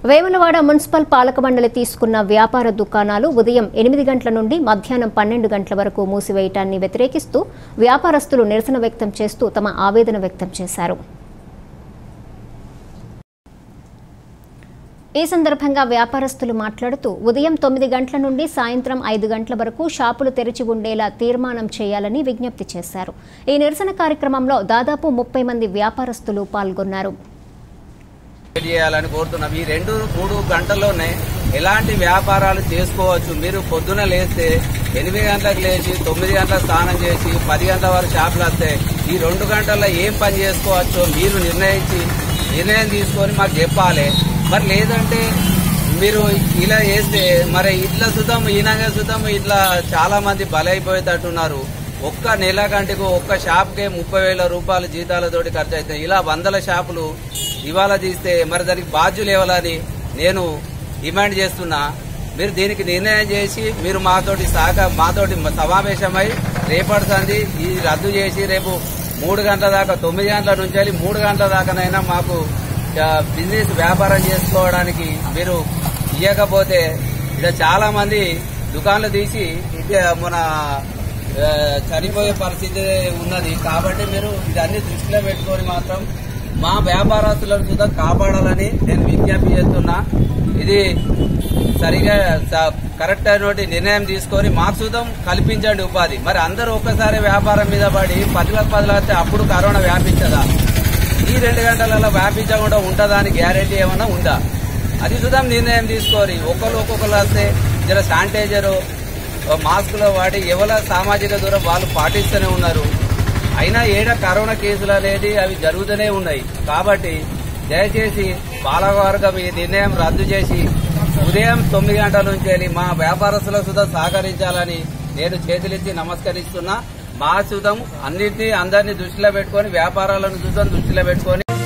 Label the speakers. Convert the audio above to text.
Speaker 1: Vemulawada municipal పాలక మండలి తీసుకున్న వ్యాపార దుకాణాలు ఉదయం ఎనిమిది గంటల నుండి మధ్యాహ్నం పన్నెండు గంటల వరకు మూసివేయటాన్ని వ్యతిరేకిస్తూ వ్యాపారస్తులు నిరసన వ్యక్తం చేస్తూ తమ ఆవేదన వ్యక్తం చేశారు ఈ సందర్భంగా వ్యాపారస్తులు మాట్లాడుతూ ఉదయం తొమ్మిది గంటల నుండి సాయంత్రం ఐదు గంటల వరకు షాపులు తెరిచి ఉండేలా తీర్మానం చేయాలని విజ్ఞప్తి చేశారు ఈ నిరసన కార్యక్రమంలో దాదాపు ముప్పై మంది వ్యాపారస్తులు పాల్గొన్నారు
Speaker 2: చేయాలని కోరుతున్నాం ఈ రెండు మూడు గంటల్లోనే ఎలాంటి వ్యాపారాలు చేసుకోవచ్చు మీరు పొద్దున లేస్తే ఎనిమిది గంటలకు లేచి తొమ్మిది గంటలకు స్నానం చేసి పది గంటల వరకు షాపులు వస్తే ఈ రెండు గంటల్లో ఏం పని చేసుకోవచ్చో మీరు నిర్ణయించి నిర్ణయం తీసుకొని మాకు చెప్పాలి మరి లేదంటే మీరు ఇలా చేస్తే మరి ఇట్లా సుతం ఈనంగా సుతం ఇట్లా చాలా మంది బలైపోయేటట్టున్నారు ఒక్క నెల గంటకు ఒక్క షాప్కే ముప్పై వేల రూపాయల జీతాలతోటి ఖర్చు అవుతాయి ఇలా వందల షాపులు ఇవాళ తీస్తే మరి దానికి బాధ్యులు ఇవ్వాలని నేను డిమాండ్ చేస్తున్నా మీరు దీనికి నిర్ణయం చేసి మీరు మాతోటి సహక మాతోటి సమావేశమై రేపటి సంది ఈ రద్దు చేసి రేపు మూడు గంటల దాకా తొమ్మిది గంటల నుంచి వెళ్ళి మూడు గంటల దాకానైనా మాకు ఆ, బిజినెస్ వ్యాపారం చేసుకోవడానికి మీరు ఇవ్వకపోతే ఇక్కడ చాలా మంది దుకాన్లు తీసి ఇక మన ఆ, చనిపోయే పరిస్థితి ఉన్నది కాబట్టి మీరు ఇదన్నీ దృష్టిలో పెట్టుకొని మాత్రం మా వ్యాపారస్తులను సుధా కాపాడాలని నేను విజ్ఞప్తి చేస్తున్నా ఇది సరిగా స- కరెక్ట్ అయినటువంటి నిర్ణయం తీసుకొని మాకు సుతం కల్పించండి ఉపాధి మరి అందరూ ఒక్కసారి వ్యాపారం మీద పడి పదిలకు పదిలు వస్తే అప్పుడు కరోనా వ్యాపించదా ఈ రెండు గంటలలో వ్యాపించకుండా ఉంటుందా అని గ్యారెంటీ ఏమైనా ఉందా అది సుతం నిర్ణయం తీసుకోరి ఒక్కరు ఒక్కొక్కరు వస్తే జర శానిటైజరు మాస్కులు వాడి ఎవరి సామాజిక దూరం వాళ్ళు పాటిస్తూనే ఉన్నారు అయినా ఏడ కరోనా కేసులు అనేది అవి జరుగుతూనే ఉన్నాయి కాబట్టి దయచేసి పాలకవర్గం ఈ నిర్ణయం రద్దు చేసి ఉదయం తొమ్మిది గంటల నుంచి వెళ్ళి మా వ్యాపారస్తులకు సుధా సహకరించాలని నేను చేతులెత్తి నమస్కరిస్తున్నా మా సుతం అన్నింటినీ అందరినీ దృష్టిలో పెట్టుకొని వ్యాపారాలను సుతం దృష్టిలో పెట్టుకొని